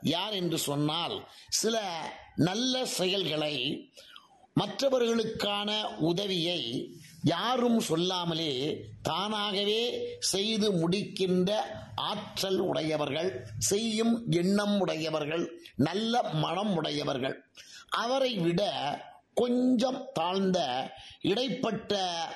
யார் என்று சொன்னால் சில நல்ல செயல்களை மற்றவர்களுக்கான உதவியை யாரும் சொல்லாமலே தானாகவே செய்து முடிக்கின்ற ஆற்றல் உடையவர்கள் செய்யும் எண்ணம் உடையவர்கள் நல்ல மனம் உடையவர்கள் அவரை விட கொஞ்சம் தாழ்ந்த இடைப்பட்ட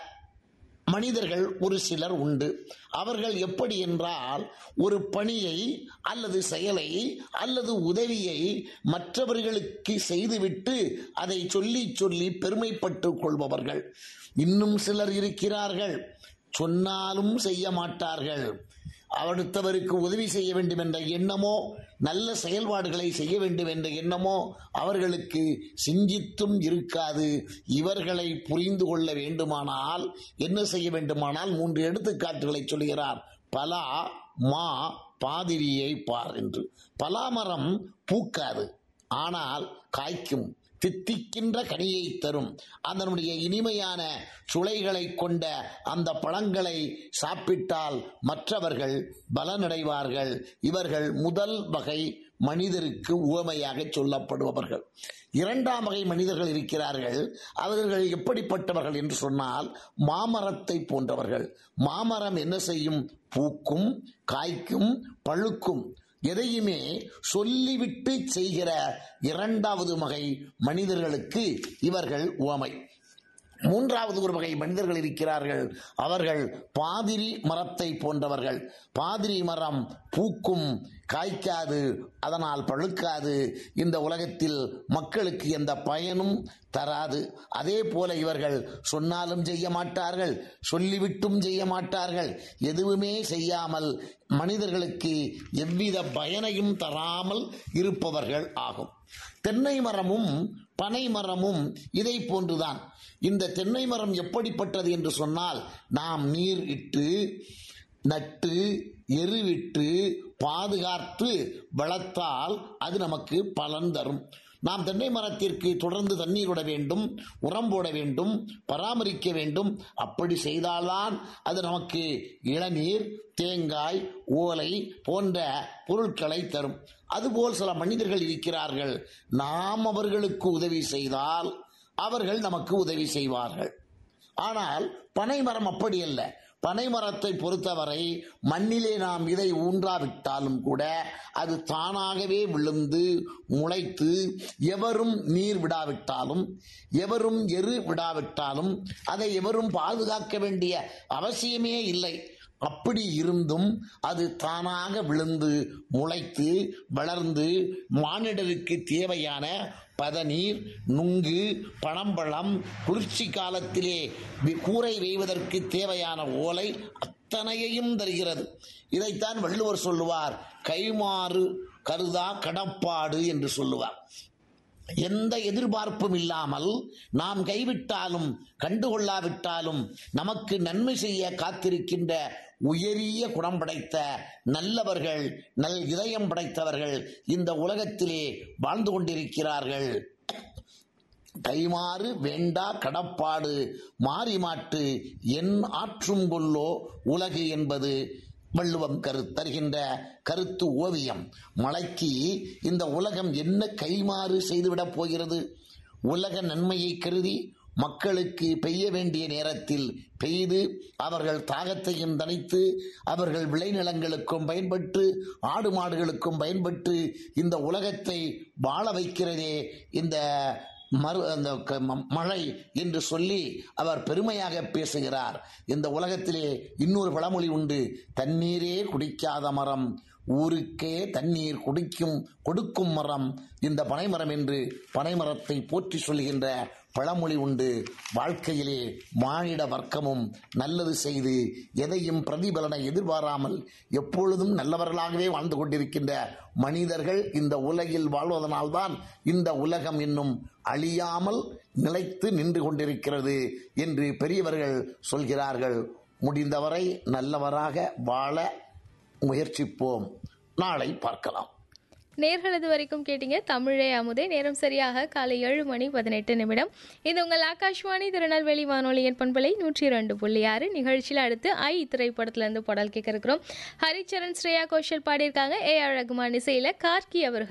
மனிதர்கள் ஒரு சிலர் உண்டு அவர்கள் எப்படி என்றால் ஒரு பணியை அல்லது செயலை அல்லது உதவியை மற்றவர்களுக்கு செய்துவிட்டு அதை சொல்லி சொல்லி பெருமைப்பட்டுக் கொள்பவர்கள் இன்னும் சிலர் இருக்கிறார்கள் சொன்னாலும் செய்ய மாட்டார்கள் அடுத்தவருக்கு உதவி செய்ய வேண்டும் என்ற எண்ணமோ நல்ல செயல்பாடுகளை செய்ய வேண்டும் என்ற எண்ணமோ அவர்களுக்கு சிந்தித்தும் இருக்காது இவர்களை புரிந்து கொள்ள வேண்டுமானால் என்ன செய்ய வேண்டுமானால் மூன்று எடுத்துக்காட்டுகளை சொல்கிறார் பலா மா பாதிரியை பார் என்று பலாமரம் பூக்காது ஆனால் காய்க்கும் தித்திக்கின்ற கனியை தரும் அதனுடைய இனிமையான சுளைகளை கொண்ட அந்த பழங்களை சாப்பிட்டால் மற்றவர்கள் பலனடைவார்கள் இவர்கள் முதல் வகை மனிதருக்கு உவமையாக சொல்லப்படுபவர்கள் இரண்டாம் வகை மனிதர்கள் இருக்கிறார்கள் அவர்கள் எப்படிப்பட்டவர்கள் என்று சொன்னால் மாமரத்தை போன்றவர்கள் மாமரம் என்ன செய்யும் பூக்கும் காய்க்கும் பழுக்கும் எதையுமே சொல்லிவிட்டு செய்கிற இரண்டாவது வகை மனிதர்களுக்கு இவர்கள் உவமை மூன்றாவது ஒரு வகை மனிதர்கள் இருக்கிறார்கள் அவர்கள் பாதிரி மரத்தை போன்றவர்கள் பாதிரி மரம் பூக்கும் காய்க்காது அதனால் பழுக்காது இந்த உலகத்தில் மக்களுக்கு எந்த பயனும் தராது அதே போல இவர்கள் சொன்னாலும் செய்ய மாட்டார்கள் சொல்லிவிட்டும் செய்ய மாட்டார்கள் எதுவுமே செய்யாமல் மனிதர்களுக்கு எவ்வித பயனையும் தராமல் இருப்பவர்கள் ஆகும் தென்னை மரமும் பனை மரமும் இதை போன்றுதான் இந்த தென்னை மரம் எப்படிப்பட்டது என்று சொன்னால் நாம் நீர் இட்டு நட்டு எருவிட்டு பாதுகாத்து வளர்த்தால் அது நமக்கு பலன் தரும் நாம் தென்னை மரத்திற்கு தொடர்ந்து தண்ணீர் விட வேண்டும் உரம் போட வேண்டும் பராமரிக்க வேண்டும் அப்படி செய்தால்தான் அது நமக்கு இளநீர் தேங்காய் ஓலை போன்ற பொருட்களை தரும் அதுபோல் சில மனிதர்கள் இருக்கிறார்கள் நாம் அவர்களுக்கு உதவி செய்தால் அவர்கள் நமக்கு உதவி செய்வார்கள் ஆனால் பனை மரம் அப்படி அல்ல பனை மரத்தை பொறுத்தவரை மண்ணிலே நாம் இதை ஊன்றாவிட்டாலும் கூட அது தானாகவே விழுந்து முளைத்து எவரும் நீர் விடாவிட்டாலும் எவரும் எரு விடாவிட்டாலும் அதை எவரும் பாதுகாக்க வேண்டிய அவசியமே இல்லை அப்படி இருந்தும் அது தானாக விழுந்து முளைத்து வளர்ந்து மானிடருக்கு தேவையான பதநீர் நுங்கு பழம்பழம் குளிர்ச்சி காலத்திலே கூரை வேய்வதற்கு தேவையான ஓலை அத்தனையையும் தருகிறது இதைத்தான் வள்ளுவர் சொல்லுவார் கைமாறு கருதா கடப்பாடு என்று சொல்லுவார் எந்த எதிர்பார்ப்பும் இல்லாமல் நாம் கைவிட்டாலும் கண்டுகொள்ளாவிட்டாலும் நமக்கு நன்மை செய்ய காத்திருக்கின்ற உயரிய குணம் படைத்த நல்லவர்கள் நல் இதயம் படைத்தவர்கள் இந்த உலகத்திலே வாழ்ந்து கொண்டிருக்கிறார்கள் கைமாறு வேண்டா கடப்பாடு மாறி மாட்டு என் ஆற்றும் கொல்லோ உலகு என்பது வள்ளுவம் கரு தருகின்ற கருத்து ஓவியம் மலைக்கு இந்த உலகம் என்ன கைமாறு செய்துவிடப் போகிறது உலக நன்மையை கருதி மக்களுக்கு பெய்ய வேண்டிய நேரத்தில் பெய்து அவர்கள் தாகத்தையும் தணித்து அவர்கள் விளைநிலங்களுக்கும் பயன்பட்டு ஆடு மாடுகளுக்கும் பயன்பட்டு இந்த உலகத்தை வாழ வைக்கிறதே இந்த மறு அந்த மழை என்று சொல்லி அவர் பெருமையாக பேசுகிறார் இந்த உலகத்திலே இன்னொரு பழமொழி உண்டு தண்ணீரே குடிக்காத மரம் ஊருக்கே தண்ணீர் குடிக்கும் கொடுக்கும் மரம் இந்த பனைமரம் என்று பனைமரத்தை போற்றி சொல்கின்ற பழமொழி உண்டு வாழ்க்கையிலே மானிட வர்க்கமும் நல்லது செய்து எதையும் பிரதிபலனை எதிர்பாராமல் எப்பொழுதும் நல்லவர்களாகவே வாழ்ந்து கொண்டிருக்கின்ற மனிதர்கள் இந்த உலகில் வாழ்வதனால்தான் இந்த உலகம் இன்னும் அழியாமல் நிலைத்து நின்று கொண்டிருக்கிறது என்று பெரியவர்கள் சொல்கிறார்கள் முடிந்தவரை நல்லவராக வாழ முயற்சிப்போம் நாளை பார்க்கலாம் நேர்கள் இது வரைக்கும் கேட்டீங்க தமிழே அமுதே நேரம் சரியாக காலை ஏழு மணி பதினெட்டு நிமிடம் இது உங்கள் ஆகாஷ்வாணி திருநெல்வேலி வானொலியின் பண்பலை நூற்றி ரெண்டு புள்ளி ஆறு நிகழ்ச்சியில் அடுத்து ஐ திரைப்படத்திலிருந்து பாடல் கேட்க இருக்கிறோம் ஹரிச்சரன் ஸ்ரேயா கோஷல் பாடியிருக்காங்க ஏ ஆர் ரகுமான் இசையில் கார்கி அவர்கள்